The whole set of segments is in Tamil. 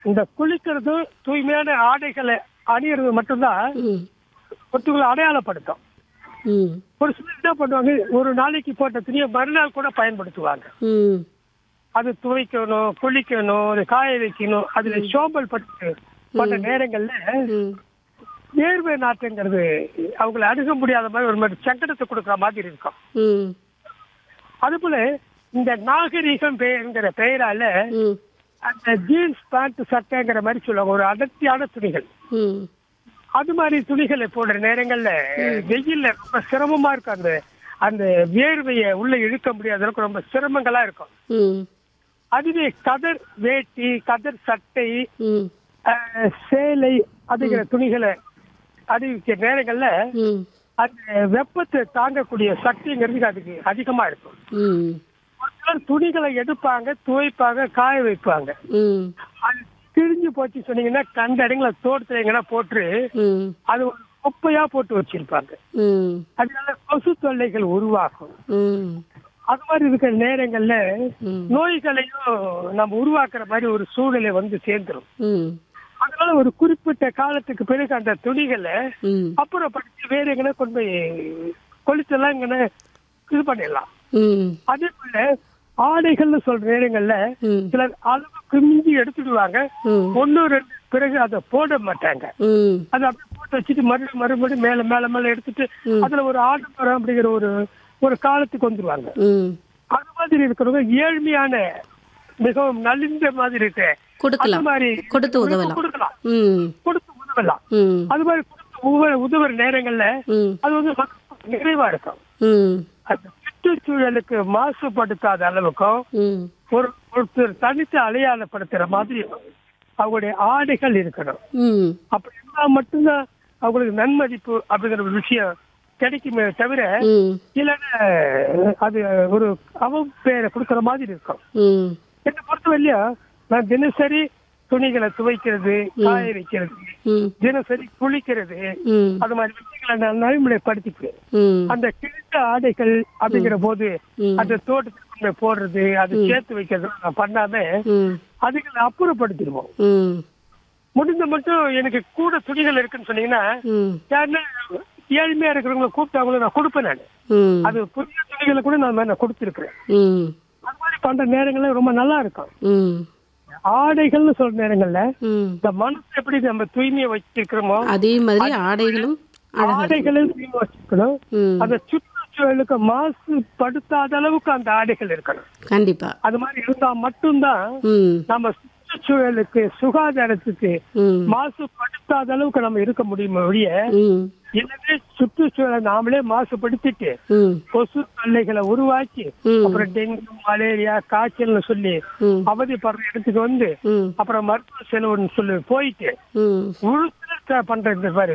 இந்த குளிக்கிறதும் தூய்மையான ஆடைகளை அணியறது மட்டும்தான் ம் ஒருத்தவங்களை அடையாளப்படுத்தும் ம் ஒரு சிலர் என்ன பண்ணுவாங்க ஒரு நாளைக்கு போட்ட துணியை மறுநாள் கூட பயன்படுத்துவாங்க ம் அது துவைக்கணும் குளிக்கணும் அது காய வைக்கணும் அதுல சோம்பல் பட்டு பட்ட நேரங்கள்ல ம் வேர்வை நாட்டுங்கிறது அவங்களை அணுக முடியாத மாதிரி ஒரு மாதிரி சங்கடத்தை கொடுக்குற மாதிரி இருக்கும் ம் அதுபோல இந்த நாகரீகம் பெயர்ங்கிற பெயரால ம் அந்த ஜீன்ஸ் பேண்ட் சட்டைங்கிற மாதிரி சொல்லுவாங்க ஒரு அடர்த்தியான துணிகள் ம் அது மாதிரி துணிகளை போடுற நேரங்கள்ல வெயில்ல ரொம்ப சிரமமா இருக்கும் அந்த அந்த வேர்வையை உள்ள இழுக்க முடியாத அளவுக்கு ரொம்ப சிரமங்களா இருக்கும் ம் அதுவே கதர் வேட்டி கதர் சட்டை ம் அஹ், சேலை அப்படிங்கிற துணிகளை அணிவிக்கிற நேரங்கள்ல ம் அந்த வெப்பத்தை தாங்கக்கூடிய சக்திங்கிறது அதுக்கு அதிகமா இருக்கும் ம் ஒரு சிலர் துணிகளை எடுப்பாங்க துவைப்பாங்க காய வைப்பாங்க ம் அது கிழிஞ்சு போச்சு சொன்னீங்கன்னா கண்ட இடங்களை தோட்டத்துல எங்கன்னா போட்டு ம் அது ஒரு குப்பையா போட்டு வச்சிருப்பாங்க ம் அதனால கொசு தொல்லைகள் உருவாக்கும் ம் அது மாதிரி இருக்கிற நேரங்கள்ல ம் நோய்களையும் நம்ம உருவாக்குற மாதிரி ஒரு சூழ்நிலை வந்து சேர்ந்துரும் ம் அதனால ஒரு குறிப்பிட்ட காலத்துக்கு பிறகு அந்த துணிகளை ம் அப்புறம் படிச்சு வேற எங்கன்னா கொண்டு போய் கொளுத்தெல்லாம் இങ്ങനെ இது பண்ணிடலாம் ம் அதே போல ஆடைகள்னு சொல்ற நேரங்கள்ல ம் சிலர் அளவுக்கு மிஞ்சி எடுத்துடுவாங்க ம் ஒன்னு ரெண்டு பிறகு அதை போட மாட்டாங்க ம் அதை அப்படியே போட்டு வச்சுட்டு மறுபடியும் மறுபடியும் மேல மேல மேல எடுத்துட்டு ம். அதுல ஒரு ஆடம்பரம் அப்படிங்கிற ஒரு ஒரு காலத்துக்கு வந்துருவாங்க ம் அது மாதிரி இருக்கிறவங்க ஏழ்மையான மிகவும் நலிந்த மாதிரி இருக்கு அந்த கொடுக்கலாம் மாதிரி கொடுத்து உதவலாம் கொடுக்கலாம் ம் கொடுத்து உதவலாம் ம் அது மாதிரி கொடுத்து உவ- உதவுற நேரங்கள்ல ம் அது வந்து மக்களுக்கு நிறைவா இருக்கும் ம் அந்த சுற்றுச்சூழலுக்கு மாசுபடுத்தாத அளவுக்கும் ம் ஒரு ஒருத்தர் தனித்து அடையாளப்படுத்துற மாதிரி அவங்களுடைய ஆடைகள் இருக்கணும் ம் அப்படி இருந்தா மட்டும்தான் அவங்களுக்கு நன்மதிப்பு அப்படிங்கிற ஒரு விஷயம் கிடைக்குமே தவிர ம் இல்லைன்னா அது ஒரு அவ பேரை கொடுக்குற மாதிரி இருக்கும் ம் என்னை பொறுத்தவரையிலும் நான் தினசரி துணிகளை துவைக்கிறது காய வைக்கிறது ம் தினசரி குளிக்கிறது ம் அது மாதிரி விஷயங்களை நான் நடைமுறைப்படுத்திக்குவேன் ம் அந்த கிழிந்த ஆடைகள் அப்படிங்கிற போது ம். அந்த தோட்டத்துக்கு கொண்டு போய் போடுறது அதை சேர்த்து வைக்கிறது நான் பண்ணாம ம் அதுகளை அப்புறப்படுத்திடுவோம் ம் முடிந்த மட்டும் எனக்கு கூட துணிகள் இருக்குன்னு சொன்னீங்கன்னா ம் யாருன்னா ஏழ்மையா இருக்கிறவங்களை கூப்பிட்டாங்களோ நான் கொடுப்பேன் நான் ம் அது புதிய துணிகளை கூட நான் நான் கொடுத்துருக்கிறேன் ம் அது மாதிரி பண்ற நேரங்கள்ல ரொம்ப நல்லா இருக்கும் ம் ஆடைகள்னு சொல்ற நேரங்கள்ல ம் இந்த மனசு எப்படி நம்ம தூய்மையை வச்சிருக்கிறோமோ அதே மாதிரி ஆடைகளும் அழகா இருக்கும். ஆடைகளையும் தூய்மை வச்சிருக்கணும் ம் அந்த சுற்றுச்சூழலுக்கு மாசுபடுத்தாத அளவுக்கு அந்த ஆடைகள் இருக்கணும் கண்டிப்பா அது மாதிரி இருந்தா மட்டும்தான் ம் நம்ம சுற்றுச்சூழலுக்கு சுகாதாரத்துக்கு ம் மாசுபடுத்தாத அளவுக்கு நம்ம இருக்க முடியுமே ஒழிய ம் எனவே சுற்றுச்சூழலை நாமளே மாசுபடுத்திட்டு ம் கொசு தொல்லைகளை உருவாக்கி ம். அப்புறம் டெங்கு மலேரியா காய்ச்சல்னு சொல்லி ம் அவதிப்படுற இடத்துக்கு வந்து ம் அப்புறம் மருத்துவ செலவுன்னு சொல்லி போயிட்டு ம் உழுத்துல பண்ற இந்த பாரு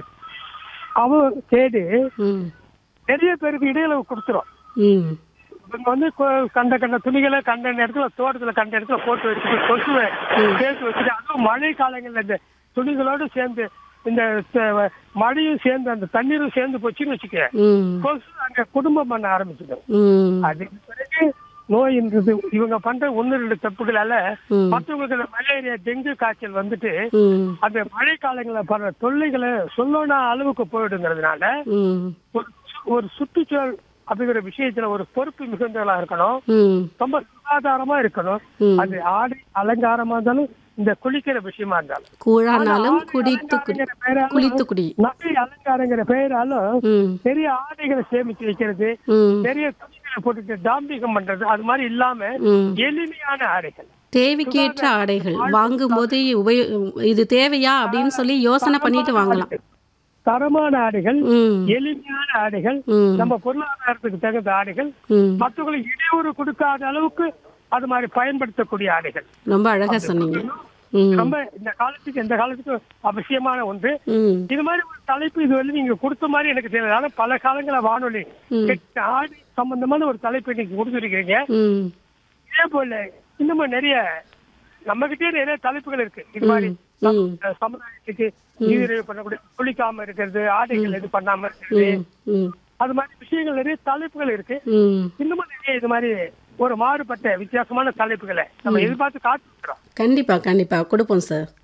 அவன் கேடு ம் நிறைய பேருக்கு இடையில கொடுத்துரும் ம் இவங்க வந்து கொ- கண்ட கண்ட துணிகளை கண்ட இடத்துல தோட்டத்துல கண்ட இடத்துல போட்டு வச்சுட்டு கொசுவை சேர்த்து வச்சுட்டு அதுவும் மழை காலங்கள்ல இந்த துணிகளோடு சேர்ந்து இந்த த- மழையும் சேர்ந்து அந்த தண்ணீரும் சேர்ந்து போச்சுன்னு வச்சுக்க ம் கொசு அங்க குடும்பம் பண்ண ஆரம்பிச்சிடும் ம் அதுக்கு பிறகு நோயின்றது இவங்க பண்ற ஒன்னு ரெண்டு தப்புகளால ம். மற்றவங்களுக்கு இந்த மலேரியா டெங்கு காய்ச்சல் வந்துட்டு ம் அந்த மழை காலங்களில் படுற தொல்லைகளை சொல்லனா அளவுக்கு போயிடுங்கிறதுனால ம் ஒரு சு- ஒரு சுற்றுச்சூழல் அப்படிங்கிற விஷயத்துல ஒரு பொறுப்பு மிகுந்தவங்களா இருக்கணும் ம் ரொம்ப சுகாதாரமா இருக்கணும் ம். அது ஆடை அலங்காரமா இருந்தாலும் இந்த குளிக்கிற விஷயமா இருந்தாலும் கூழானாலும் ஆடை குடித்து குடி அலங்காரங்கிற பெயராலும், குளித்து குடி நகை அலங்காரங்கிற பெயராலும் ம் பெரிய ஆடைகளை சேமிச்சு வைக்கிறது ம் பெரிய துணிகளை போட்டுட்டு டாம்பிகம் பண்றது அது மாதிரி இல்லாம ம் எளிமையான ஆடைகள் தேவைக்கேற்ற ஆடைகள் வாங்கும்போது உபயோ இது தேவையா அப்படின்னு சொல்லி யோசனை பண்ணிட்டு வாங்கலாம் தரமான ஆடைகள் ம் எளிமையான ஆடைகள் ம் நம்ம பொருளாதாரத்துக்கு தகுந்த ஆடைகள் ம் மற்றவங்களுக்கு இடையூறு கொடுக்காத அளவுக்கு அது மாதிரி பயன்படுத்தக்கூடிய ஆடைகள் ரொம்ப அழகா சொன்னீங்க ம் ரொம்ப இந்த காலத்துக்கு இந்த காலத்துக்கு அவசியமான ஒன்று ம் இது மாதிரி ஒரு தலைப்பு இது வந்து நீங்க கொடுத்த மாதிரி எனக்கு தெரியல ஆனா பல காலங்கள வானொலி ம். கெட்ட ஆடை சம்பந்தமான ஒரு தலைப்பு இன்னைக்கு கொடுத்துருக்கீங்க ம் இதே போல இன்னமும் நிறைய நம்ம கிட்டே நிறைய தலைப்புகள் இருக்கு இது மாதிரி ம் அஹ், சமுதாயத்துக்கு நீரிழிவு பண்ணக்கூடிய குளிக்காம இருக்கிறது ஆடைகள் இது பண்ணாம இருக்கிறது ம் ம் அது மாதிரி விஷயங்கள் நிறைய தலைப்புகள் இருக்கு ம் இன்னமும் நிறைய இது மாதிரி ஒரு மாறுபட்ட வித்தியாசமான தலைப்புகளை நம்ம எதிர்பார்த்து காத்துக்கிறோம் கண்டிப்பா கண்டிப்பா கொடுப்போம் சார்